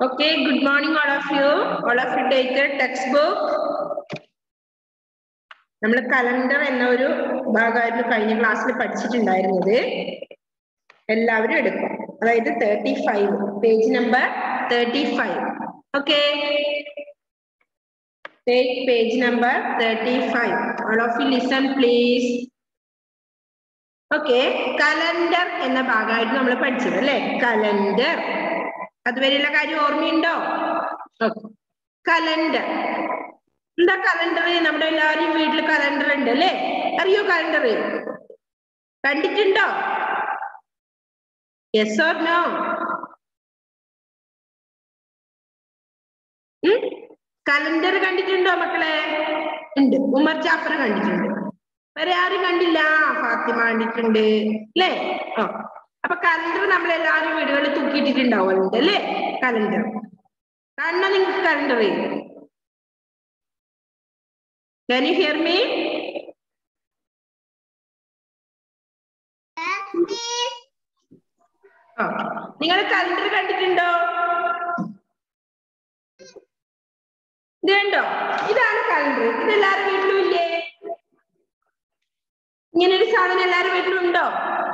Okay, good morning all of you. All of you take a textbook. നമ്മൾ calendar എന്ന ഒരു ഭാഗമായിരുന്നു കഴിഞ്ഞ ക്ലാസ്സിൽ പഠിച്ചിട്ടുണ്ടായിരുന്നത് എല്ലാവരും എടുക്കും അതായത് thirty five page number thirty five okay take page number thirty five all of you listen please okay calendar എന്ന ഭാഗമായിട്ട് നമ്മൾ പഠിച്ചത് അല്ലെ കലണ്ടർ അതുവരെയുള്ള കാര്യം ഓർമ്മയുണ്ടോ കലണ്ടർ എന്താ കലണ്ടർ നമ്മുടെ എല്ലാവരും വീട്ടിൽ കലണ്ടർ ഉണ്ട് അല്ലേ അറിയോ കലണ്ടർ കണ്ടിട്ടുണ്ടോ യെസ് ഓർ നോ കലണ്ടർ കണ്ടിട്ടുണ്ടോ മക്കളെ ഉണ്ട് ഉമർ ജാഫർ കണ്ടിട്ടുണ്ട് വേറെ ആരും കണ്ടില്ല ഫാത്തിമ കണ്ടിട്ടുണ്ട് അല്ലേ ഓ അപ്പൊ കലണ്ടർ നമ്മൾ എല്ലാവരും വീടുകളിൽ തൂക്കിയിട്ടിട്ടുണ്ടാവുന്നുണ്ട് അല്ലേ കലണ്ടർ കാണണോ നിങ്ങൾക്ക് calendar Can you hear me? നിങ്ങൾ കലണ്ടർ കണ്ടിട്ടുണ്ടോ ഇത് കണ്ടോ ഇതാണ് കലണ്ടർ ഇത് എല്ലാവരും വീട്ടിലും ഇല്ലേ ഇങ്ങനെ ഒരു സാധനം എല്ലാവരും വീട്ടിലും ഉണ്ടോ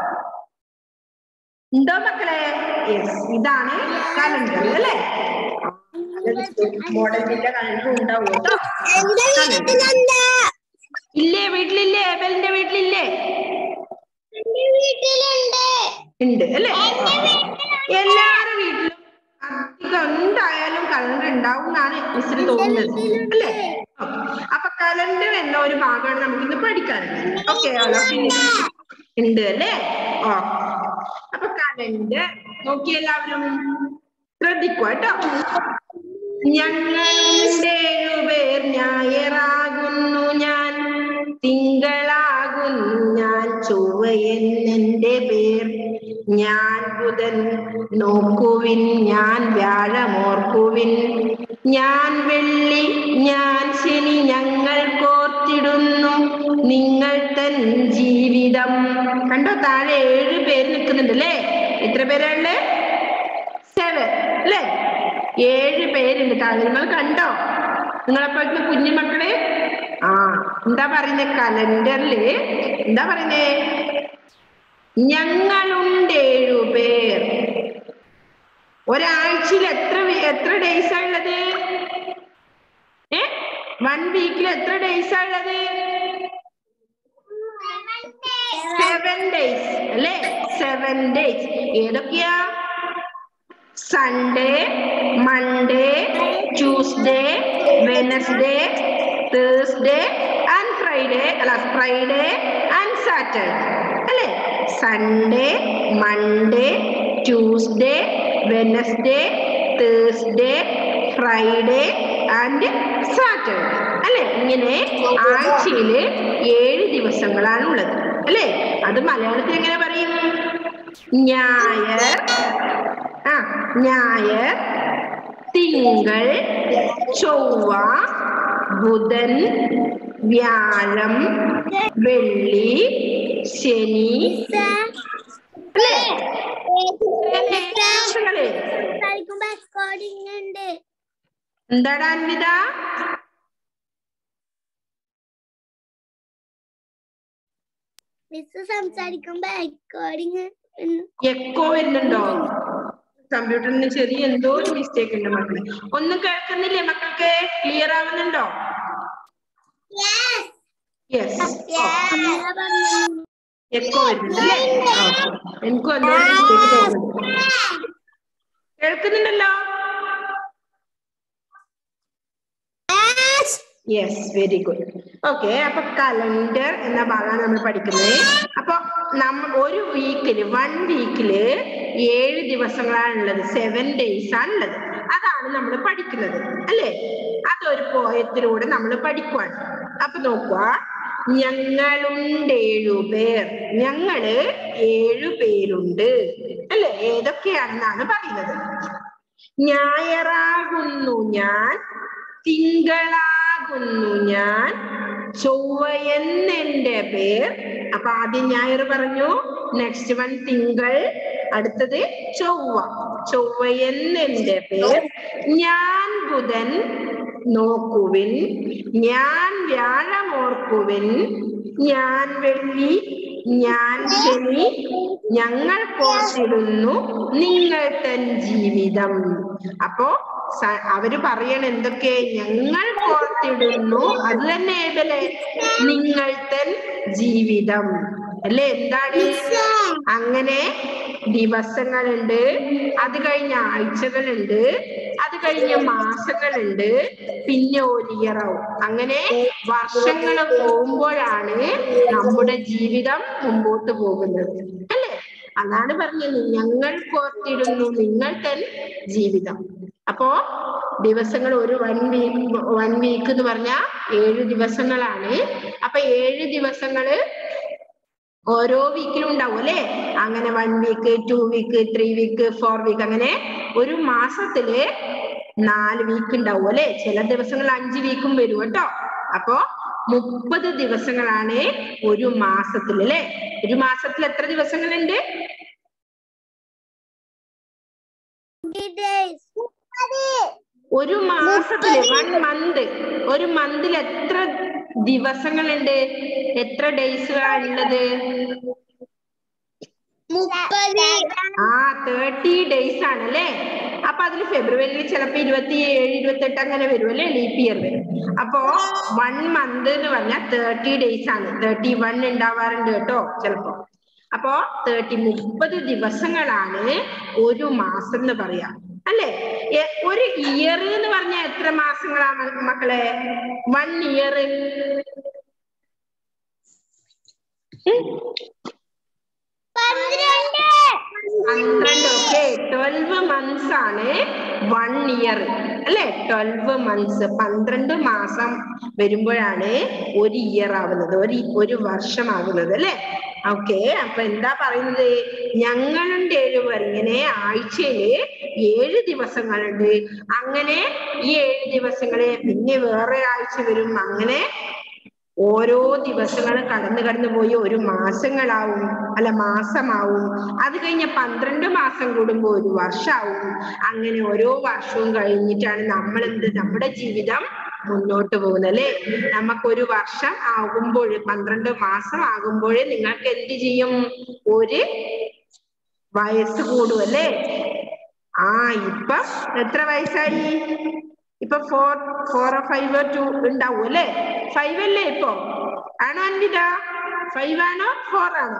ഉണ്ടോ മക്കളെ യെസ് ഇതാണ് കലണ്ടർ അല്ലേ മോഡലിന്റെ കലണ്ടർ ഉണ്ടാവും കേട്ടോ ഇല്ലേ വീട്ടിലില്ലേ എബലിന്റെ വീട്ടിലില്ലേ ഉണ്ട് അല്ലേ എല്ലാരും വീട്ടിലും അധികം എന്തായാലും കലണ്ടർ ഉണ്ടാവും എന്നാണ് മിസ്സിന് തോന്നുന്നത് അല്ലേ അപ്പൊ കലണ്ടർ എന്ന ഒരു ഭാഗമാണ് നമുക്ക് ഇന്ന് പഠിക്കാനുള്ളത് ഓക്കെ ഉണ്ട് അല്ലേ ഓ അപ്പൊ കലണ്ടർ നോക്കി എല്ലാവരും ശ്രദ്ധിക്കുക കേട്ടോ ഞങ്ങളുണ്ട് പേർ ഞായറാകുന്നു ഞാൻ തിങ്കളാകുന്നു ഞാൻ ചൊവ്വയെന്നെ പേർ ഞാൻ ബുധൻ നോക്കുവിൻ ഞാൻ വ്യാഴമോർക്കുവിൻ ഞാൻ വെള്ളി ഞാൻ ശനി ഞങ്ങൾ കോർത്തിടുന്നു നിങ്ങൾ തൻ ജീവിതം കണ്ടോ താഴെ ഏഴ് പേര് നിൽക്കുന്നുണ്ട് അല്ലേ എത്ര പേരാണ് സെവൻ അല്ലേ ഏഴ് പേരുണ്ട് താഴെ നിങ്ങൾ കണ്ടോ നിങ്ങളെപ്പോഴത്തെ കുഞ്ഞുമക്കള് ആ എന്താ പറയുന്നത് കലണ്ടറില് എന്താ പറയുന്നേ ഞങ്ങളുണ്ട് ഏഴു പേർ ഒരാഴ്ചയിൽ എത്ര എത്ര ഡേയ്സാ ഉള്ളത് ഏ വൺ വീക്കിൽ എത്ര ഡേയ്സാ ഉള്ളത് സെവൻ ഡേയ്സ് അല്ലേ സെവൻ ഡേയ്സ് ഏതൊക്കെയാ Sunday Monday Tuesday Wednesday Thursday and Friday അല്ല ഫ്രൈഡേ ആൻഡ് സാറ്റർഡേ അല്ലേ Sunday Monday Tuesday Wednesday Thursday Friday and Saturday അല്ലെ ഇങ്ങനെ ആഴ്ചയിൽ ഏഴ് ദിവസങ്ങളാണ് ഉള്ളത് അല്ലേ അത് മലയാളത്തിൽ എങ്ങനെ പറയും ഞായർ ആ ഞായർ തിങ്കൾ ചൊവ്വ ബുധൻ വ്യാഴം വെള്ളി ശനി അല്ലേ എന്താടാ അൻവിത മിസ് സംസാരിക്കുമ്പോ റെക്കോർഡിങ് എക്കോ വരുന്നുണ്ടോ കമ്പ്യൂട്ടറിന് ചെറിയ എന്തോ ഒരു മിസ്റ്റേക്ക് ഉണ്ട് മക്കളെ ഒന്നും കേൾക്കുന്നില്ലേ മക്കൾക്ക് ക്ലിയർ ആവുന്നുണ്ടോ യെസ് എക്കോ വരുന്നുണ്ടല്ലേ എനിക്കും എന്തോ ഒരു മിസ്റ്റേക്ക് തോന്നുന്നു കേൾക്കുന്നുണ്ടല്ലോ യെസ് വെരി ഗുഡ് ഓക്കെ അപ്പൊ കലണ്ടർ എന്ന ഭാഗമാണ് നമ്മൾ പഠിക്കുന്നത് അപ്പൊ നമ്മ ഒരു വീക്കില് വൺ വീക്കില് ഏഴ് ദിവസങ്ങളാണുള്ളത് സെവൻ ഡേയ്സ് ആണുള്ളത് അതാണ് നമ്മൾ പഠിക്കുന്നത് അല്ലേ അതൊരു പോയത്തിലൂടെ നമ്മൾ പഠിക്കുവാണ് അപ്പൊ നോക്കുക ഞങ്ങളുണ്ട് ഏഴു പേർ ഞങ്ങള് ഏഴു പേരുണ്ട് അല്ലെ ഏതൊക്കെയാണെന്നാണ് പറയുന്നത് ഞായറാകുന്നു ഞാൻ തിങ്കളാകുന്നു ഞാൻ ചൊവ്വയെന്നെന്റെ പേർ അപ്പൊ ആദ്യം ഞായർ പറഞ്ഞു നെക്സ്റ്റ് വൺ തിങ്കൾ അടുത്തത് ചൊവ്വ ചൊവ്വയെന്നെന്റെ പേർ ഞാൻ ബുധൻ നോക്കുവിൻ ഞാൻ വ്യാഴമോർക്കുവിൻ ഞാൻ വെള്ളി ഞാൻ ശനി ഞങ്ങൾ കോർത്തിടുന്നു നിങ്ങൾ തൻ ജീവിതം അപ്പോ സ- അവര് പറയണ എന്തൊക്കെ ഞങ്ങൾ കോർത്തിടുന്നു അത് തന്നെ ഏതല്ലേ നിങ്ങൾ തൻ ജീവിതം അല്ലെ എന്താണ് അങ്ങനെ ദിവസങ്ങളുണ്ട് അത് കഴിഞ്ഞ ആഴ്ചകളുണ്ട് അത് കഴിഞ്ഞ മാസങ്ങളുണ്ട് പിന്നെ ഒരു ഇയറാവും അങ്ങനെ വർഷങ്ങൾ പോകുമ്പോഴാണ് നമ്മുടെ ജീവിതം മുമ്പോട്ട് പോകുന്നത് അല്ലേ അതാണ് പറഞ്ഞത് ഞങ്ങൾ കോർത്തിടുന്നു നിങ്ങൾ തൻ ജീവിതം അപ്പോ ദിവസങ്ങൾ ഒരു വൺ വീക്ക് വൺ വീക്ക് എന്ന് പറഞ്ഞാൽ ഏഴ് ദിവസങ്ങളാണ് അപ്പൊ ഏഴ് ദിവസങ്ങള് ഓരോ വീക്കിലും ഉണ്ടാവും അല്ലെ അങ്ങനെ one week two week three week four week അങ്ങനെ ഒരു മാസത്തില് നാല് വീക്ക് ഉണ്ടാവും അല്ലെ ചില ദിവസങ്ങളിൽ അഞ്ച് വീക്കും വരും കേട്ടോ അപ്പോ മുപ്പത് ദിവസങ്ങളാണ് ഒരു മാസത്തിൽ അല്ലെ ഒരു മാസത്തിൽ എത്ര ദിവസങ്ങളുണ്ട് ഒരു മാസത്തില് വൺ മന്ത് ഒരു മന്തിൽ എത്ര ദിവസങ്ങളുണ്ട് എത്ര ഡേയ്സുകളാണ് ഉള്ളത് മുപ്പത് ആ തേർട്ടി ഡേയ്സ് ആണ് അല്ലേ അപ്പൊ അതിൽ ഫെബ്രുവരിയിൽ ചിലപ്പോ ഇരുപത്തി ഏഴ് ഇരുപത്തി എട്ട് അങ്ങനെ വരും അല്ലേ ലീപ്പ് ഇയർ വരും അപ്പോ വൺ മന്ത് എന്ന് പറഞ്ഞാൽ തേർട്ടി ഡേയ്സ് ആണ് തേർട്ടി വൺ ഉണ്ടാവാറുണ്ട് കേട്ടോ ചിലപ്പോ അപ്പോ തേർട്ടി മുപ്പത് ദിവസങ്ങളാണ് ഒരു മാസം എന്ന് പറയാം അല്ലേ എ- ഒരു ഇയർ എന്ന് പറഞ്ഞാൽ എത്ര മാസങ്ങളാ മ- മക്കളെ വൺ ഇയർ പന്ത്രണ്ട് പന്ത്രണ്ട് ഓക്കെ ട്വൽവ് മന്ത്സ് ആണ് വൺ ഇയർ അല്ലെ ട്വൽവ് മന്ത്സ് പന്ത്രണ്ട് മാസം വരുമ്പോഴാണ് ഒരു ഇയർ ആവുന്നത് ഒരു ഒരു വർഷം ആകുന്നത് അല്ലെ ഓക്കെ അപ്പൊ എന്താ പറയുന്നത് ഞങ്ങളുടെ ഏഴുപേർ ഇങ്ങനെ ആഴ്ചയില് ഏഴ് ദിവസങ്ങളുണ്ട് അങ്ങനെ ഈ ഏഴ് ദിവസങ്ങള് പിന്നെ വേറെ ആഴ്ച വരും അങ്ങനെ ഓരോ ദിവസങ്ങളും കടന്നു കടന്നു പോയി ഒരു മാസങ്ങളാവും അല്ല മാസമാവും അത് കഴിഞ്ഞ പന്ത്രണ്ട് മാസം കൂടുമ്പോ ഒരു വർഷാവും അങ്ങനെ ഓരോ വർഷവും കഴിഞ്ഞിട്ടാണ് നമ്മൾ എന്ത് നമ്മുടെ ജീവിതം മുന്നോട്ട് പോകുന്നത് അല്ലെ നമുക്കൊരു വർഷം ആകുമ്പോൾ പന്ത്രണ്ട് മാസം ആകുമ്പോൾ നിങ്ങൾക്ക് എന്ത് ചെയ്യും ഒരു വയസ്സ് കൂടും അല്ലേ ആ ഇപ്പൊ എത്ര വയസ്സായി ഇപ്പൊ ഫോർ ഫോറോ ഫൈവോ ടു ഉണ്ടാവും അല്ലേ ഫൈവ് അല്ലേ ഇപ്പൊ ആണോ അൻവിത ഫൈവ് ആണോ ഫോർ ആണോ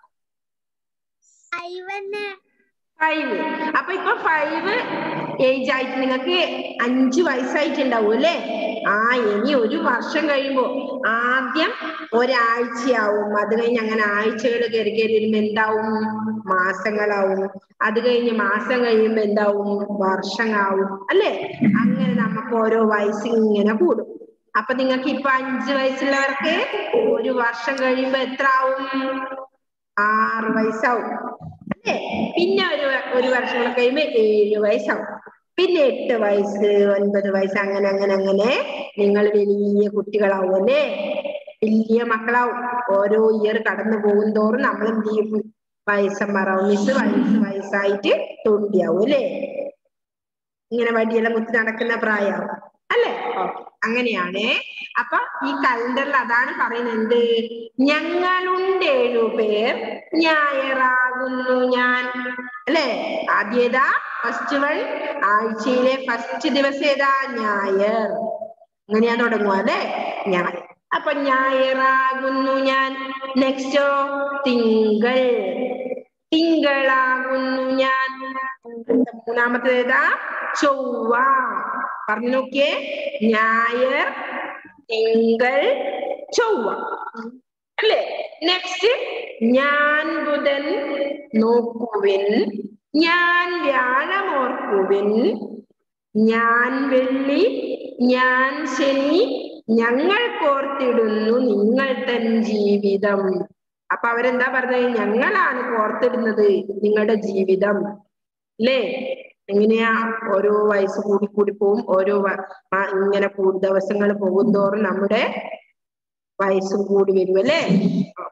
ഐവന് ഫൈവ് അപ്പൊ ഇപ്പൊ ഫൈവ് ഏജ് ആയിട്ട് നിങ്ങൾക്ക് അഞ്ചു വയസ്സായിട്ടുണ്ടാവും അല്ലേ ആ ഇനി ഒരു വർഷം കഴിയുമ്പോ ആദ്യം ഒരാഴ്ചയാവും അത് കഴിഞ്ഞ് അങ്ങനെ ആഴ്ചകൾ കയറി കയറി വരുമ്പോ എന്താവും മാസങ്ങളാവും അത് കഴിഞ്ഞ് മാസം കഴിയുമ്പോ എന്താവും വർഷങ്ങളാവും അല്ലേ അങ്ങനെ നമുക്ക് ഓരോ വയസ്സ് ഇങ്ങനെ കൂടും അപ്പൊ നിങ്ങൾക്ക് ഇപ്പൊ അഞ്ചു വയസ്സുള്ളവർക്ക് ഒരു വർഷം കഴിയുമ്പോ എത്ര ആവും ആറ് വയസ്സാവും അല്ലേ പിന്നെ ഒരു വ- ഒരു വർഷം കൂടെ കഴിയുമ്പോ ഏഴ് വയസ്സാവും പിന്നെ എട്ട് വയസ്സ് ഒൻപത് വയസ്സ് അങ്ങനെ അങ്ങനെ അങ്ങനെ നിങ്ങൾ വലിയ കുട്ടികളാവും അല്ലേ വലിയ മക്കളാവും ഓരോ ഇയർ കടന്നു പോകും തോറും നമ്മൾ എന്ത് ചെയ്യും വയസ്സന്മാരാവും മിസ് വയസ്സ് വയസ്സായിട്ട് തൊണ്ടിയാവും അല്ലേ ഇങ്ങനെ വടിയെല്ലാം കുത്തി നടക്കുന്ന പ്രായമാവും അല്ലേ ഓക്കെ അങ്ങനെയാണ് അപ്പൊ ഈ കലണ്ടറിൽ അതാണ് പറയുന്നത് എന്ത് ഞങ്ങളുണ്ട് ഏഴു പേർ ഞായറാകുന്നു ഞാൻ അല്ലേ ആദ്യം ഏതാ ഫസ്റ്റ് വൺ ആഴ്ചയിലെ ഫസ്റ്റ് ദിവസം ഏതാ ഞായർ അങ്ങനെയാ തുടങ്ങുക അല്ലേ ഞായർ അപ്പൊ ഞായറാകുന്നു ഞാൻ നെക്സ്റ്റോ തിങ്കൾ തിങ്കളാകുന്നു ഞാൻ മൂന്നാമത്തേത് ഏതാ ചൊവ്വ പറഞ്ഞു നോക്കിയേ ഞായർ തിങ്കൾ ചൊവ്വ അല്ലേ നെക്സ്റ്റ് ഞാൻ ബുധൻ നോക്കുവിൻ ഞാൻ വ്യാഴമോർക്കുവിൻ ഞാൻ വെള്ളി ഞാൻ ശനി ഞങ്ങൾ കോർത്തിടുന്നു നിങ്ങൾ തൻ ജീവിതം അപ്പൊ അവരെന്താ പറഞ്ഞത് ഞങ്ങളാണ് കോർത്തിടുന്നത് നിങ്ങളുടെ ജീവിതം അല്ലേ എങ്ങനെയാ ഓരോ വയസ്സ് കൂടി കൂടി പോവും ഓരോ വ- ആ ഇങ്ങനെ കൂ- ദിവസങ്ങൾ പോകും തോറും നമ്മുടെ വയസ്സും കൂടി വരും അല്ലേ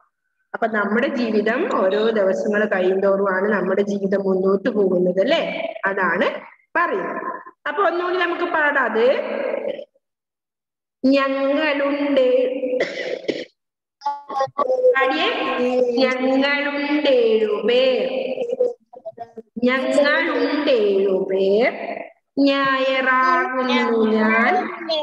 അപ്പൊ നമ്മുടെ ജീവിതം ഓരോ ദിവസങ്ങൾ കഴിയുന്തോറുമാണ് നമ്മുടെ ജീവിതം മുന്നോട്ട് പോകുന്നത് അല്ലേ അതാണ് പറയുന്നത് അപ്പൊ ഒന്നുകൂടി നമുക്ക് പാടാത് ഞങ്ങളുണ്ട് പാടിയേ ഞങ്ങളുണ്ടേഴു പേർ ഞങ്ങളുണ്ടേഴു പേർ ഞായറാകുന്നു ഞാൻ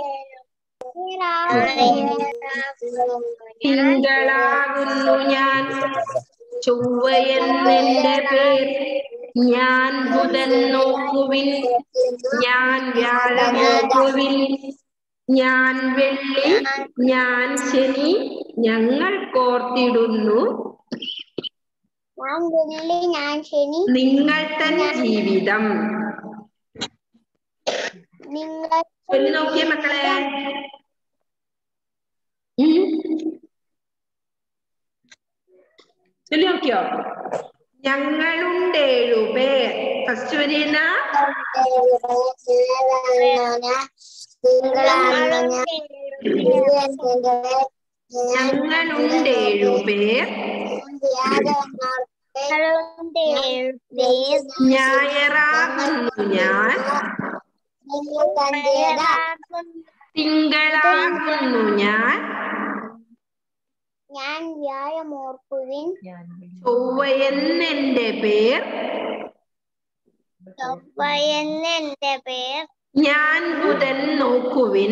തിങ്കളാകുന്നു ഞാൻ ചൊവ്വയെന്നെന്റെ പേർ ഞാൻ ബുധൻ നോക്കുവിൻ ഞാൻ വ്യാഴം നോക്കുവിൻ ഞാൻ വെള്ളി ഞാൻ ശനി ഞങ്ങൾ കോർത്തിടുന്നു ഞാൻ വെള്ളി ഞാൻ ശനി നിങ്ങൾ തൻ ജീവിതം നിങ്ങൾ ചൊല്ലി നോക്കിയേ മക്കളെ ഉം. ചൊല്ലി നോക്കിയോ ഞങ്ങളുണ്ടേഴു പേർ ഫസ്റ്റ് വരിയുന്ന ഞങ്ങളുണ്ടേഴു പേർ ഞായറാകുന്നു ഞാൻ തിങ്കളാകുന്നു ഞാൻ ഞാൻ വ്യാഴമോർക്കുവിൻ ചൊവ്വയെന്നെന്റെ പേർ ചൊവ്വയെന്ന് എന്റെ പേർ ഞാൻ ബുധൻ നോക്കുവിൻ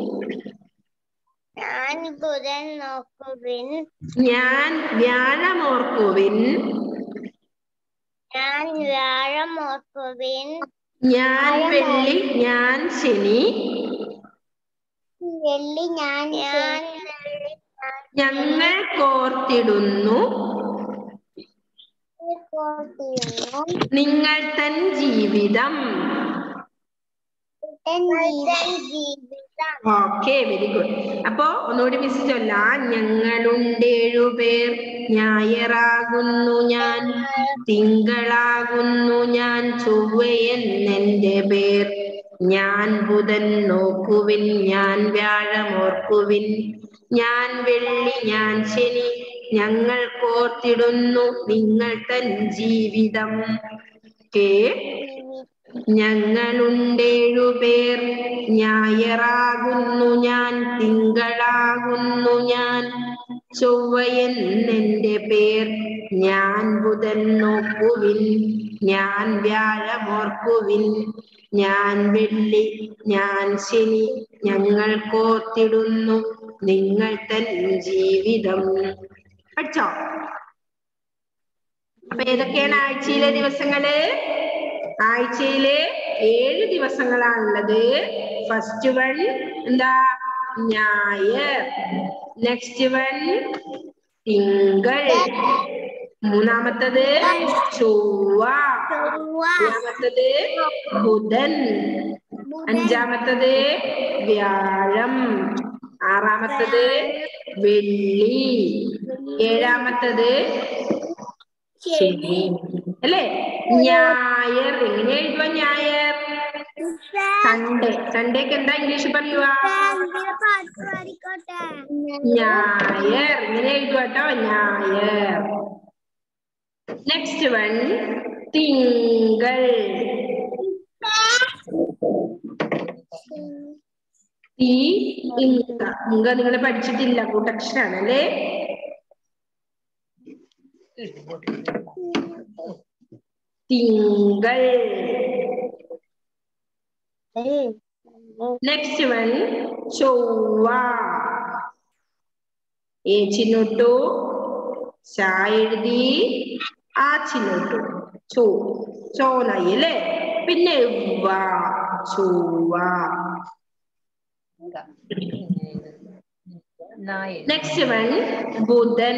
ഞാൻ ബുധൻ നോക്കുവിൻ ഞാൻ വ്യാഴമോർക്കുവിൻ ഞാൻ വ്യാഴമോർക്കുവിൻ ഞാൻ വെള്ളി ഞാൻ ശനി വെള്ളി ഞാൻ ഞാൻ ഞങ്ങൾ കോർത്തിടുന്നു കോർത്തിരുന്നു നിങ്ങൾ തൻ ജീവിതം ജീവിതം ഓക്കെ വെരി ഗുഡ് അപ്പോ ഒന്നുകൂടി മിസ് ചൊല്ലാം ഞങ്ങളുണ്ടേഴു പേർ ഞായറാകുന്നു ഞാൻ തിങ്കളാകുന്നു ഞാൻ ചൊവ്വയെന്നെന്റെ പേർ ഞാൻ ബുധൻ നോക്കുവിൻ ഞാൻ വ്യാഴമോർക്കുവിൻ ഞാൻ വെള്ളി ഞാൻ ശനി ഞങ്ങൾ കോർത്തിടുന്നു നിങ്ങൾ തൻ ജീവിതം കേ ഞങ്ങളുണ്ടേഴു പേർ ഞായറാകുന്നു ഞാൻ തിങ്കളാകുന്നു ഞാൻ ചൊവ്വയെന്നെന്റെ പേർ ഞാൻ ബുധൻ നോക്കുവിൻ ഞാൻ വ്യാഴമോർക്കുവിൻ ഞാൻ വെള്ളി ഞാൻ ശനി ഞങ്ങൾ കോർത്തിടുന്നു നിങ്ങൾ തൻ ജീവിതം പഠിച്ചോ അപ്പൊ ഏതൊക്കെയാണ് ആഴ്ചയിലെ ദിവസങ്ങള് ആഴ്ചയിലെ ഏഴ് ദിവസങ്ങളാണുള്ളത് ഫസ്റ്റ് വൺ എന്താ ഞായർ നെക്സ്റ്റ് വൺ തിങ്കൾ മൂന്നാമത്തത് ചൊവ്വ നാലാമത്തത് ബുധൻ അഞ്ചാമത്തത് വ്യാഴം ആറാമത്തത് വെള്ളി ഏഴാമത്തത് ശനി അല്ലേ ഞായർ എങ്ങനെ എഴുതുക ഞായർ സൺഡേ സൺഡേക്ക് എന്താ ഇംഗ്ലീഷ് പറയുക ഞായർ ഇങ്ങനെ എഴുതുക കേട്ടോ ഞായർ നെക്സ്റ്റ് വൺ തിങ്കൾ തീ ഇങ്ക ഇങ്ക നിങ്ങൾ പഠിച്ചിട്ടില്ല കൂട്ടക്ഷരാണ് അല്ലേ തിങ്കൾ നെക്സ്റ്റ് വൺ ചൊവ്വ ഏ ചിഹ്നൊട്ടു ചാ എഴുതി ആ ചിഹ്നൊട്ടു ചോ ചോനായി അല്ലേ പിന്നെ ഉവ്വ ചൊവ്വ നെക്സ്റ്റ് വൺ ബുധൻ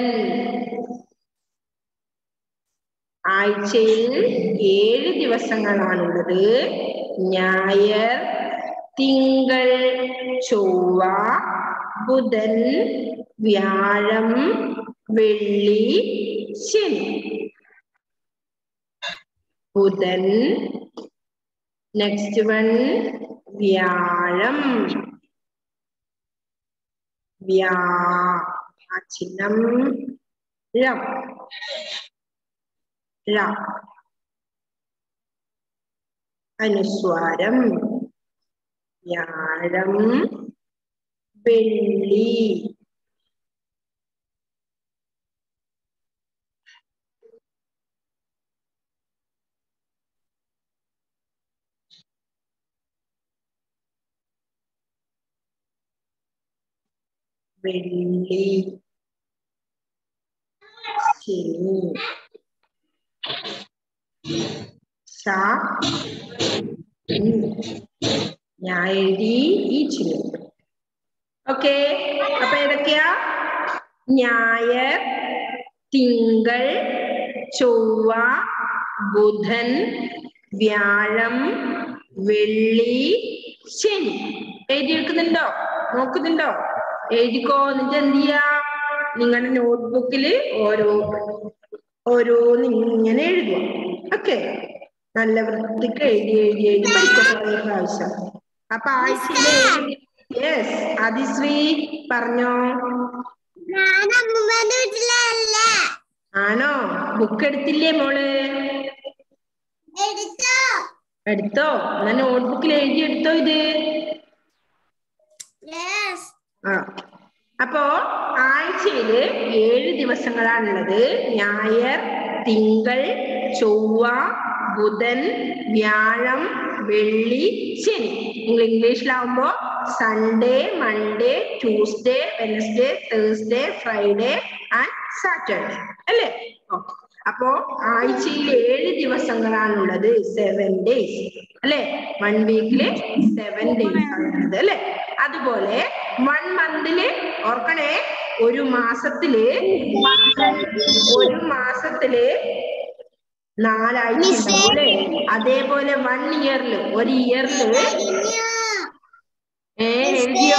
ആഴ്ചയിൽ ഏഴ് ദിവസങ്ങളാണുള്ളത് ഞായർ തിങ്കൾ ചൊവ്വ ബുധൻ വ്യാഴം വെള്ളി ശനി ബുധൻ നെക്സ്റ്റ് വൺ വ്യാഴം വ്യാ ആ ചിഹ്നം ഴം ഴ അനുസ്വാരം വ്യാഴം വെള്ളി വെള്ളി ശനി ശ ഉം. ഞാൻ എഴുതി ഈ ചിഹ്നം ഓക്കെ അപ്പൊ ഏതൊക്കെയാ ഞായർ തിങ്കൾ ചൊവ്വ ബുധൻ വ്യാഴം വെള്ളി ശനി എഴുതിയെടുക്കുന്നുണ്ടോ നോക്കുന്നുണ്ടോ എഴുതിക്കോ എന്നിട്ട് എന്ത് ചെയ്യാ നിങ്ങളുടെ നോട്ട്ബുക്കിൽ ഓരോ ഓരോന്ന് ഇങ്ങനെ എഴുതുക ഓക്കെ നല്ല വൃത്തിക്ക് എഴുതി എഴുതി എഴുതി പഠിക്കും കുറേ പ്രാവശ്യം അപ്പൊ ആഴ്ചയിലെ യെസ് അതിശ്രീ പറഞ്ഞോ ഞാൻ അമ്മൂമ്മേന്റെ വീട്ടിലല്ല ആണോ ബുക്ക് എടുത്തില്ലേ മോള് എടുത്തോ എടുത്തോ എന്നാ നോട്ട്ബുക്കിൽ എഴുതി എടുത്തോ ഇത് യെസ് ആ അപ്പോ ആഴ്ചയില് ഏഴ് ദിവസങ്ങളാണുള്ളത് ഞായർ തിങ്കൾ ചൊവ്വ ബുധൻ വ്യാഴം വെള്ളി ശനി നിങ്ങൾ ഇംഗ്ലീഷിലാവുമ്പോ Sunday Monday Tuesday Wednesday Thursday Friday and Saturday അല്ലേ ഓക്കെ അപ്പോ ആഴ്ചയിൽ ഏഴ് ദിവസങ്ങളാണുള്ളത് സെവൻ ഡേയ്സ് അല്ലെ വൺ വീക്കില് സെവൻ ഡേയ്സ് ആണുള്ളത് അല്ലെ അതുപോലെ വൺ മന്തില് ഓർക്കണേ ഒരു മാസത്തില് പന്ത്രണ്ട് ഒരു മാസത്തില് നാലാഴ്ച ഉണ്ടാവും അല്ലെ അതേപോലെ വൺ ഇയറില് ഒരു ഇയറില് ഏ എഴുതിയോ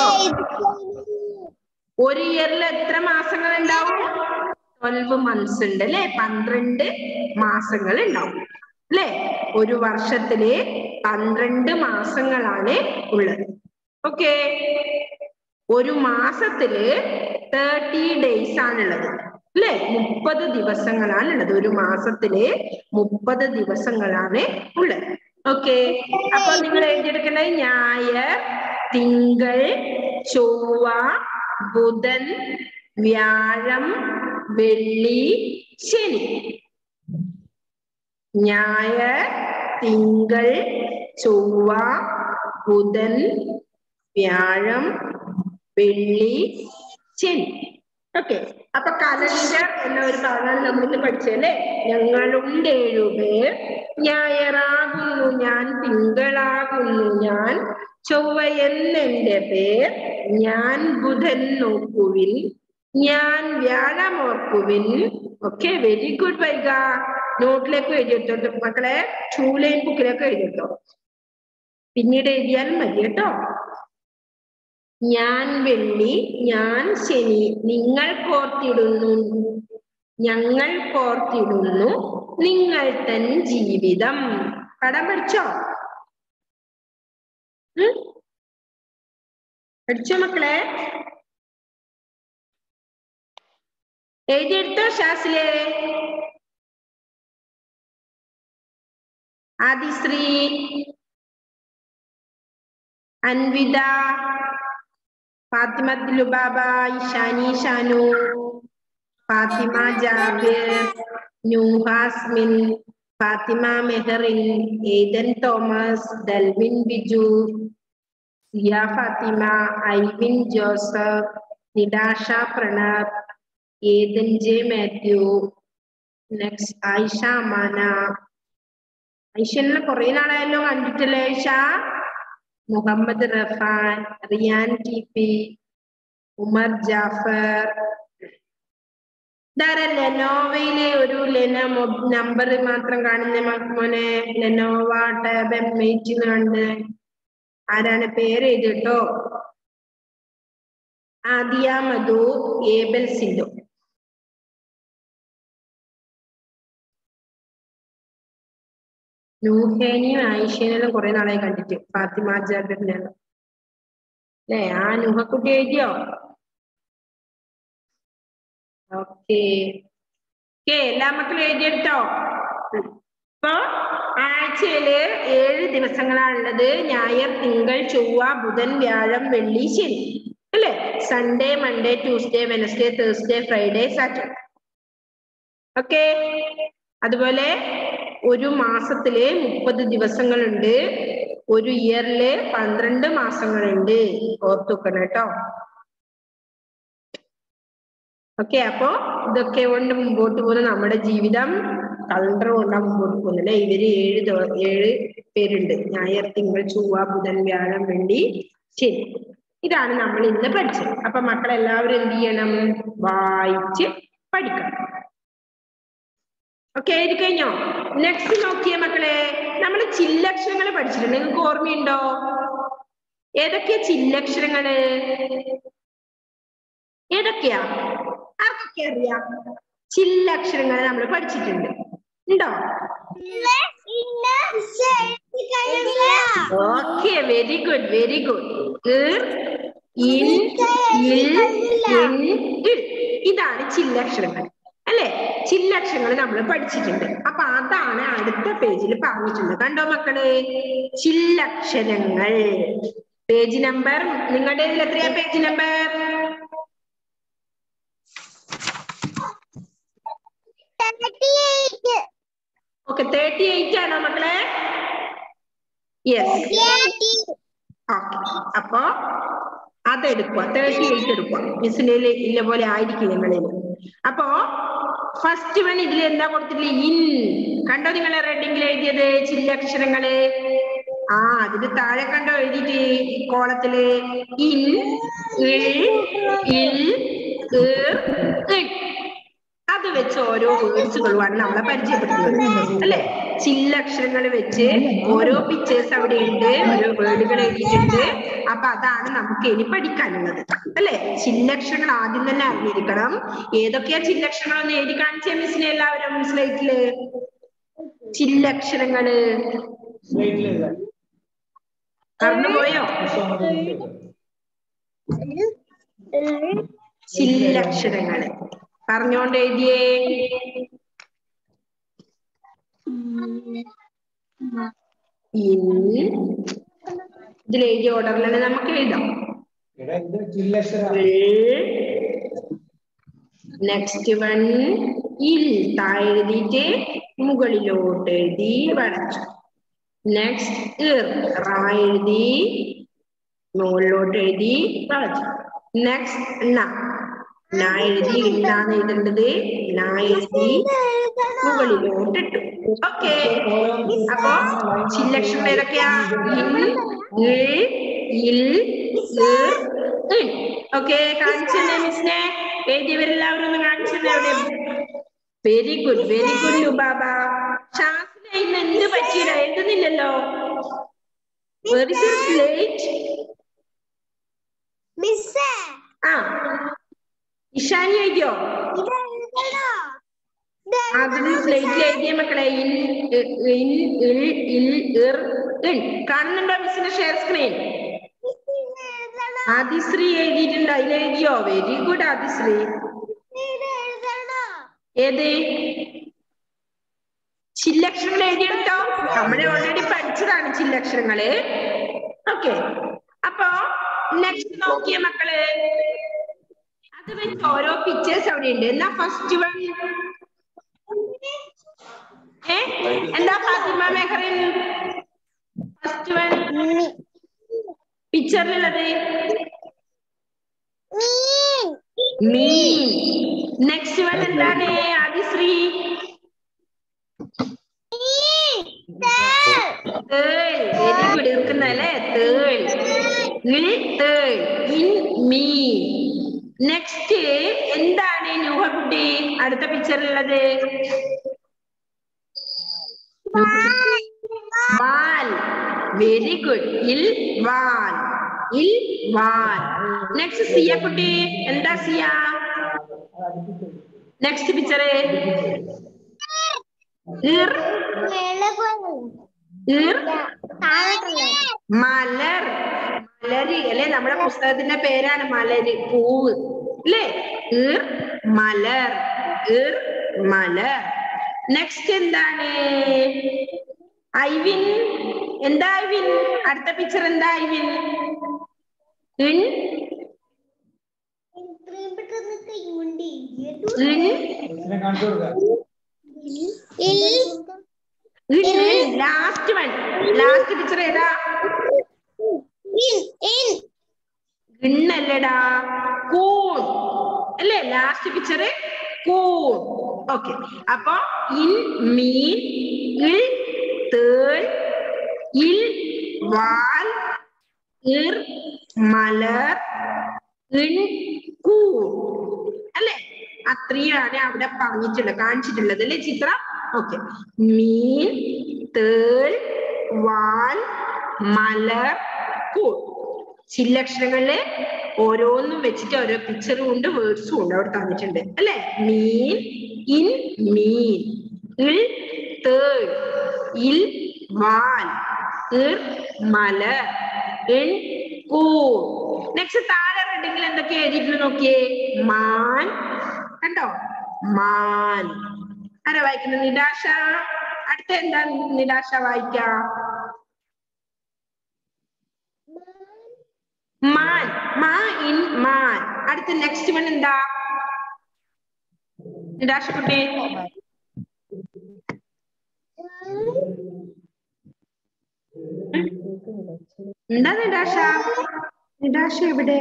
ഒരു ഇയറിൽ എത്ര മാസങ്ങൾ ഉണ്ടാവും ട്വൽവ് മന്ത്സ് ഉണ്ട് അല്ലെ പന്ത്രണ്ട് മാസങ്ങൾ ഉണ്ടാവും അല്ലെ ഒരു വർഷത്തില് പന്ത്രണ്ട് മാസങ്ങളാണ് ഉള്ളത് ഓക്കെ ഒരു മാസത്തില് തേർട്ടി ഡേയ്സ് ആണുള്ളത് അല്ലെ മുപ്പത് ദിവസങ്ങളാണ് ഉള്ളത് ഒരു മാസത്തില് മുപ്പത് ദിവസങ്ങളാണ് ഉള്ളത് ഓക്കെ അപ്പൊ നിങ്ങൾ എഴുതിയെടുക്കേണ്ടത് ഞായർ തിങ്കൾ ചൊവ്വ ബുധൻ വ്യാഴം വെള്ളി ശനി ഞായർ തിങ്കൾ ചൊവ്വ ബുധൻ വ്യാഴം വെള്ളി ശനി ഓക്കെ അപ്പൊ കലണ്ടർ എന്ന ഒരു ഭാഗമാണ് നമ്മൾ ഇന്ന് പഠിച്ചല്ലേ ഞങ്ങളുണ്ട് ഏഴുപേർ ഞായറാകുന്നു ഞാൻ തിങ്കളാകുന്നു ഞാൻ ചൊവ്വ എന്നെന്റെ പേർ ഞാൻ ബുധൻ നോക്കുവിൻ ഞാൻ വ്യാഴം ഓർക്കുവിൻ ഓക്കെ വെരി ഗുഡ് വൈക നോട്ടിലേക്ക് എഴുതിയെടുത്തോ മക്കളെ ടൂ ലൈൻ ബുക്കിലേക്ക് എഴുതിയെടുത്തോ പിന്നീട് എഴുതിയാലും മതി കേട്ടോ ഞാൻ വെള്ളി ഞാൻ ശനി നിങ്ങൾ കോർത്തിടുന്നു ഞങ്ങൾ കോർത്തിടുന്നു നിങ്ങൾ തൻ ജീവിതം പടം പഠിച്ചോ ഉം? പഠിച്ചോ മക്കളെ എഴുതിയെടുത്തോ ശാസിലെ ആദിശ്രീ അൻവിത ഫാത്തിമ ലുബാബ ഇഷാനി ഷാനു ഫാത്തിമ ജാബിർ നൂഹാസ്മിൻ ഫാത്തിമ മെഹറിൻ ഏദൻ തോമസ് ഡൽവിൻ ബിജു സിയ ഫാത്തിമ ഐവിൻ ജോസഫ് നിഡാഷ പ്രണബ് ഏദൻ ജെ മാത്യു നെക്സ്റ്റ് ആയിഷ അമാന ഐഷനെ കുറെ നാളായല്ലോ കണ്ടിട്ടില്ലേ ഐഷ മുഹമ്മദ് റഫാൻ റിയാൻ ടി പി ഉമർ ജാഫർ ഇതാരാ ലെനോവയിലെ ഒരു ലെന നമ്പർ മാത്രം കാണുന്ന മ- മോനെ ലെനോവ ടാബ് എം എയ്റ്റ് കണ്ട് ആരാണ് പേര് എഴുതിട്ടോ ആദിയ മധു ഏബൽ സിന്ധു നൂഹേനെയും ആയിഷേനെല്ലാം കുറെ നാളായി കണ്ടിട്ട് ഫാത്തിമ ജാബിറിനെ അല്ലേ ആ നൂഹക്കുട്ടി എഴുതിയോ ഓക്കെ ഓക്കെ എല്ലാ മക്കളും എഴുതിയെടുത്തോ ഇപ്പൊ ആഴ്ചയില് ഏഴ് ദിവസങ്ങളാണുള്ളത് ഞായർ തിങ്കൾ ചൊവ്വ ബുധൻ വ്യാഴം വെള്ളി ശനി അല്ലേ Sunday Monday Tuesday Wednesday Thursday Friday Saturday okay അതുപോലെ ഒരു മാസത്തില് മുപ്പത് ദിവസങ്ങളുണ്ട് ഒരു ഇയറില് പന്ത്രണ്ട് മാസങ്ങളുണ്ട് ഓർത്തു വെക്കണം കേട്ടോ ഓക്കെ അപ്പോ ഇതൊക്കെ കൊണ്ട് മുമ്പോട്ട് പോകുന്ന നമ്മുടെ ജീവിതം കലണ്ടർ കൊണ്ടാ മുമ്പോട്ട് പോകുന്നത് അല്ലെ ഇവര് ഏഴ് ദിവ- ഏഴ് പേരുണ്ട് ഞായർ തിങ്കൾ ചൊവ്വ ബുധൻ വ്യാഴം വെള്ളി ശനി ഇതാണ് നമ്മൾ ഇന്ന് പഠിച്ചത് അപ്പൊ മക്കളെല്ലാവരും എന്ത് ചെയ്യണം വായിച്ച് പഠിക്കണം ഓക്കെ എഴുതി കഴിഞ്ഞോ നെക്സ്റ്റ് നോക്കിയേ മക്കളെ നമ്മൾ ചില്ലക്ഷരങ്ങൾ പഠിച്ചിട്ടുണ്ട് നിങ്ങൾക്ക് ഓർമ്മയുണ്ടോ ഏതൊക്കെയാ ചില്ലക്ഷരങ്ങള് ഏതൊക്കെയാ ആർക്കൊക്കെ അറിയാം ചില്ലക്ഷരങ്ങൾ നമ്മൾ പഠിച്ചിട്ടുണ്ട് ഉണ്ടോ okay very good very good ഇൻ ഇൽ ഇൻ ഇൽ ഇതാണ് ചില്ലക്ഷരങ്ങൾ അല്ലെ ചില്ലക്ഷരങ്ങൾ നമ്മൾ പഠിച്ചിട്ടുണ്ട് അപ്പൊ അതാണ് അടുത്ത പേജിൽ പറഞ്ഞിട്ടുണ്ട് കണ്ടോ മക്കള് ചില്ലക്ഷരങ്ങൾ പേജ് നമ്പർ നിങ്ങളുടെ ഇതിൽ എത്രയാ page number okay thirty eight ആണോ മക്കളെ യെസ് ഓക്കെ അപ്പൊ അതെടുക്കുക തേർട്ടി എയ്റ്റ് എടുക്കുക മിസ്സിനെ ഇല്ല പോലെ ആയിരിക്കും നിങ്ങളിൽ അപ്പോ ഫസ്റ്റ് വൺ ഇതിൽ എന്താ കൊടുത്തിട്ടില്ല ഇൻ കണ്ടോ നിങ്ങൾ റെഡിങ്ങിൽ എഴുതിയത് ചില്ലക്ഷരങ്ങള് ആ അതിന് താഴെ കണ്ടോ എഴുതിയിട്ട് ഈ കോളത്തില് ഇൻ ഇൽ ഇൽ ഇർ, ഇൻ. അത് വെച്ച് ഓരോ വേർഡ്സുകളുമാണ് നമ്മളെ പരിചയപ്പെടുത്തുന്നത് അല്ലെ ചില്ലക്ഷരങ്ങൾ വെച്ച് ഓരോ പിക്ചേഴ്സ് അവിടെ ഉണ്ട് ഓരോ വേർഡുകൾ എഴുതിയിട്ടുണ്ട് അപ്പൊ അതാണ് നമുക്ക് ഇനി പഠിക്കാനുള്ളത് അല്ലെ ചില്ലക്ഷരങ്ങൾ ആദ്യം തന്നെ അറിഞ്ഞിരിക്കണം ഏതൊക്കെയാ ചില്ലക്ഷരങ്ങൾ ഒന്ന് എഴുതി കാണിച്ചേ മിസ്സിനെ എല്ലാവരും സ്ലൈറ്റില് ചില്ലക്ഷരങ്ങള് മറന്നുപോയോ ചില്ലക്ഷരങ്ങള് പറഞ്ഞോണ്ട് എഴുതിയേ ഇൻ ഇതിൽ എഴുതിയ ഓർഡറിലാണ് നമുക്ക് എഴുതാം നെക്സ്റ്റ് വൺ ഇൽ താഴെ എഴുതിയിട്ട് മുകളിലോട്ട് എഴുതി വരച്ചു നെക്സ്റ്റ് ഇർ റാ എഴുതി മുകളിലോട്ട് എഴുതി വളച്ചു നെക്സ്റ്റ് ന ന എഴുതി ഇന്നാണ് എഴുതേണ്ടത് ന എഴുതി മുകളിലോട്ട് ഇട്ടു ഓക്കെ അപ്പൊ ചില്ലക്ഷരങ്ങൾ ഏതൊക്കെയാ ഇൻ ഇൽ ഇൽ ഇർ ഇൻ ഓക്കെ കാണിച്ചെന്നെ മിസ്സിനെ എഴുതിയവരെല്ലാവരും ഒന്ന് കാണിച്ചെന്നെ അവിടെ very good very good Lubaba ഷാസിന് ഇന്ന് എന്ത് പറ്റിയില്ല എഴുതുന്നില്ലല്ലോ വെരി ലേറ്റ് മിസ്സേ ആ ഇഷാനി എഴുതിയോ അതിന് സ്ലേറ്റിൽ എഴുതിയ മക്കളെ ഇൻ ഇ- ഇൻ ഇൽ ഇൽ ഇർ ഇൻ കാണുന്നുണ്ടോ മിസ്സിന്റെ ഷെയർ സ്ക്രീൻ ആദിശ്രീ എഴുതിയിട്ടുണ്ട് അതിൽ എഴുതിയോ വെരി ഗുഡ് ആദിശ്രീ ഏത് ചില്ലക്ഷരങ്ങൾ എഴുതിയെടുത്തോ നമ്മൾ ഓൾറെഡി പഠിച്ചതാണ് ചില്ലക്ഷരങ്ങള് ഓക്കെ അപ്പൊ നെക്സ്റ്റ് നോക്കിയ മക്കള് അത് വെച്ച് ഓരോ പിക്ചേഴ്സ് അവിടെ ഉണ്ട് എന്നാ ഫസ്റ്റ് വൺ ഏ എന്താ ഫാത്തിമ മെഹറിൻ ഫസ്റ്റ് വൺ പിക്ചറിലുള്ളത് മീൻ നെക്സ്റ്റ് വൺ എന്താണ് ആദിശ്രീ തേൾ വെരി ഗുഡ് ഇരിക്കുന്നല്ലേ തേൾ ഇൽ തേൾ ഇൻ മീ നെക്സ്റ്റ് എന്താണ് നൂഹക്കുട്ടി അടുത്ത പിക്ചറിലുള്ളത് വാൽ വെരി ഗുഡ് ഇൽ വാൽ ഇൽ വാൽ നെക്സ്റ്റ് സിയ കുട്ടി എന്താ സിയ നെക്സ്റ്റ് പിക്ചർ ഇർ ഇർ മലർ മലര് അല്ലെ നമ്മുടെ പുസ്തകത്തിന്റെ പേരാണ് മലര് പൂവ് അല്ലേ ഇർ മലർ ഇർ മലർ നെക്സ്റ്റ് എന്താണ് ഐവിൻ എന്താ ഐവിൻ അടുത്ത പിക്ചർ എന്താ ഐവിൻ ഇൺ ഇത്രയും പെട്ടെന്ന് കൈകൊണ്ട് എഴുതിയതു. ഇൺ ഇതിനെ കാണിച്ചു കൊടുക്ക ഇൽ. ലാസ്റ്റ് വൺ ലാസ്റ്റ് പിക്ചർ ഏതാ ഇൻ. ഇൻ. ഗിണ്ണല്ലടാ കൂൺ അല്ലേ ലാസ്റ്റ് പിക്ചർ കൂൺ ഓക്കെ അപ്പൊ ഇൻ മീൻ ഇൽ തേൾ ഇൽ വാൽ ഇർ മലർ ഇൻ കൂൺ അല്ലേ അത്രയാണ് അവിടെ പറഞ്ഞിട്ടുള്ളത് കാണിച്ചിട്ടുള്ളത് അല്ലേ ചിത്രം ഓക്കെ മീൻ തേൾ വാൽ മലർ കൂൺ ചില്ലക്ഷരങ്ങളില് ഓരോന്നും വെച്ചിട്ട് ഓരോ പിക്ചറും ഉണ്ട് വേർഡ്സും ഉണ്ട് അവിടെ തന്നിട്ടുണ്ട് അല്ലെ മീൻ ഇൻ മീൻ ഇൽ തേൾ ഇൽ വാൽ ഇർ മല ഇൻ കൂ നെക്സ്റ്റ് താഴെ റെഡിങ്ങിൽ എന്തൊക്കെ എഴുതിയിട്ടുണ്ട് നോക്കിയേ മാൻ കണ്ടോ മാൻ ആരാ വായിക്കുന്നത് നിരാശ അടുത്ത എന്താ നിരാശ വായിക്കാ മാൻ മാ ഇൻ മാൻ അടുത്ത നെക്സ്റ്റ് വൺ എന്താ നിരാശക്കുട്ടി എന്താ നിരാശ നിരാശ എവിടെ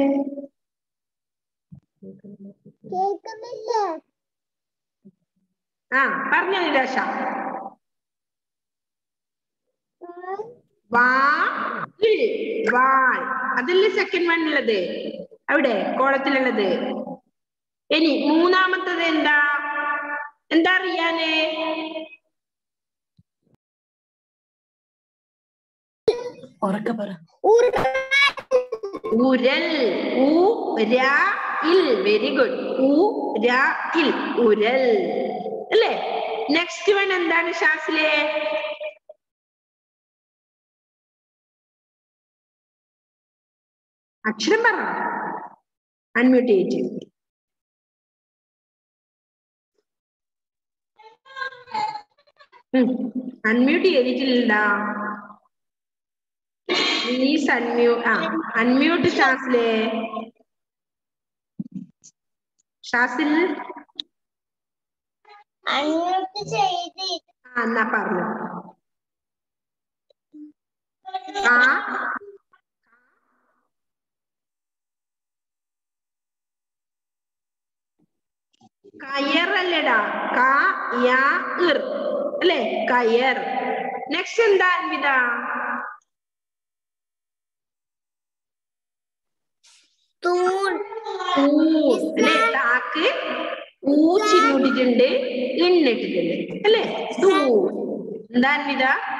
കേൾക്കുന്നില്ല ആ പറഞ്ഞോ നിരാശ വാ ഇൽ, വാൾ അതല്ലേ സെക്കൻഡ് വൺ ഉള്ളത് അവിടെ കോളത്തിലുള്ളത് ഇനി മൂന്നാമത്തത് എന്താ എന്താ അറിയാനേ ഉറക്കെ പറ ഉരൽ ഉ ര ഇൽ വെരി ഗുഡ് ഉ ര ഇൽ ഉരൽ അല്ലേ നെക്സ്റ്റ് വൺ എന്താണ് ഷാസിലെ അക്ഷരം പറ അൺമ്യൂട്ട് ചെയ്തിട്ട് അൺമ്യൂട്ട് ചെയ്തിട്ടില്ലടാ പ്ലീസ് അൺമ്യൂട്ട് ആ അൺമ്യൂട്ട് ഷാസിലെ ഷാസിൽ അങ്ങോട്ട് ചെയ്ത് ആ എന്നാ പറഞ്ഞു ആ കയറല്ലടാ ക യ ഇർ അല്ലേ കയർ നെക്സ്റ്റ് എന്താ അൻവിത തൂൺ ഊ അല്ലേ താക്ക് ഊ ചിന്നൂട്ടിട്ടുണ്ട് ഇണ്ണിട്ടിട്ടുണ്ട് അല്ലേ തൂ എന്താ അൻവിത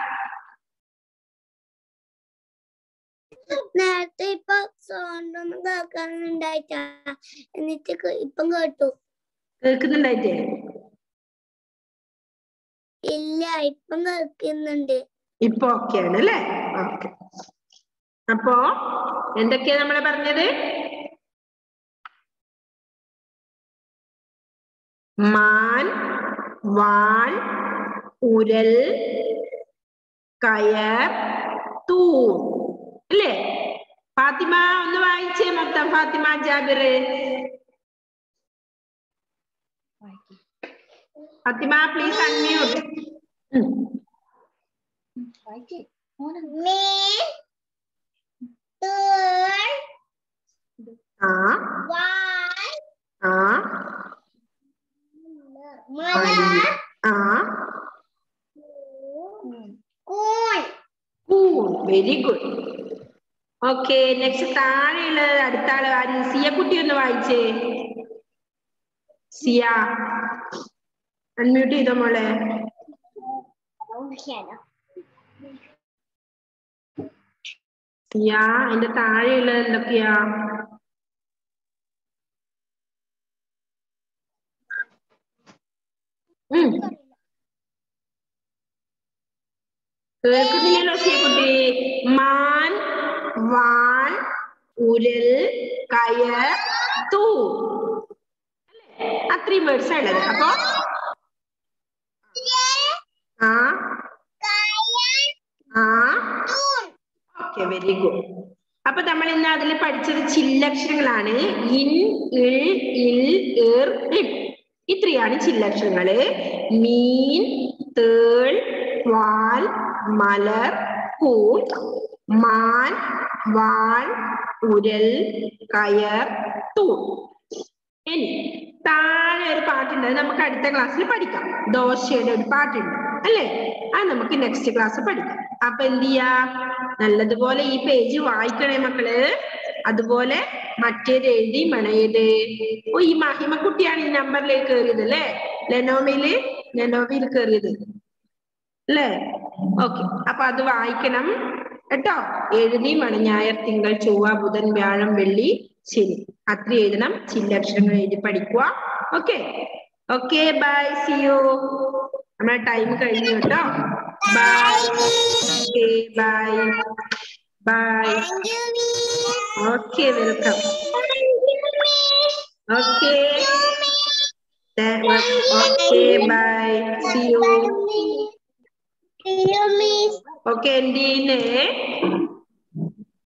നേരത്തെ ഇപ്പൊ സൗണ്ട് ഒന്നും കേൾക്കാനുണ്ടായിട്ടാ എന്നിട്ട് കേ- ഇപ്പം കേട്ടു കേൾക്കുന്നുണ്ടായിട്ടേ ഇല്ല ഇപ്പം കേൾക്കുന്നുണ്ട് ഇപ്പൊ ഓക്കെയാണ് അല്ലേ ഓക്കെ അപ്പോ എന്തൊക്കെയാ നമ്മള് പറഞ്ഞത് മാൻ വാൾ ഉരൽ കയർ തൂൺ അല്ലേ ഫാത്തിമ ഒന്ന് വായിച്ചേ മൊത്തം ഫാത്തിമ ജാബിർ ഫാത്തിമ പ്ലീസ് അൺമ്യൂട്ട് മീൻ തൂൺ ആ വാൽ ആ മലർ ആ കൂൺ വെരി ഗുഡ് ഓക്കെ നെക്സ്റ്റ് താഴെയുള്ളത് അടുത്ത ആള് ആര് സിയ കുട്ടി ഒന്ന് വായിച്ചേ സിയ അൺമ്യൂട്ട് ചെയ്തോ മോളെ സിയ അതിന്റെ താഴെയുള്ളത് എന്തൊക്കെയാ ഉം. കേൾക്കുന്നില്ലല്ലോ സിയക്കുട്ടി മാൻ വാൻ ഉരൽ കയർ തൂ അല്ലേ? അത്രയും വേർഡ്സ് ഉള്ളത് അപ്പൊ ആ ആ ഓക്കെ വെരി ഗുഡ് അപ്പൊ നമ്മൾ ഇന്ന് അതിൽ പഠിച്ചത് ചില്ലക്ഷരങ്ങളാണ് ഇൻ ഇൾ ഇൽ ഇർ ഇൻ ഇത്രയാണ് ചില്ലക്ഷരങ്ങള് മീൻ തേൾ വാൽ മലർ കൂൺ മാൻ വാൾ ഉരൽ കയർ തൂൺ ഇനി താഴെ ഒരു പാട്ടുണ്ട് അത് നമുക്ക് അടുത്ത ക്ലാസ്സിൽ പഠിക്കാം ദോശയുടെ ഒരു പാട്ടുണ്ട് അല്ലേ അത് നമുക്ക് നെക്സ്റ്റ് ക്ലാസ് പഠിക്കാം അപ്പൊ എന്ത് ചെയ്യാ നല്ലതുപോലെ ഈ പേജ് വായിക്കണേ മക്കള് അതുപോലെ മറ്റേത് എഴുതി മണയത് ഓ ഈ മഹിമക്കുട്ടിയാണ് ഈ നമ്പറിലേക്ക് കയറിയത് അല്ലേ ലെനോമയില് ലെനോവയിൽ കയറിയത് അല്ലേ ഓക്കെ അപ്പൊ അത് വായിക്കണം കേട്ടോ എഴുതി മണഞ്ഞായർ തിങ്കൾ ചൊവ്വ ബുധൻ വ്യാഴം വെള്ളി ശനി അത്ര എഴുതണം ചില്ലക്ഷരങ്ങൾ എഴുതി പഠിക്കുക okay okay bye see you നമ്മുടെ ടൈം കഴിഞ്ഞു കേട്ടോ bye okay bye bye okay welcome okay okay bye see you okay എന്റീനെ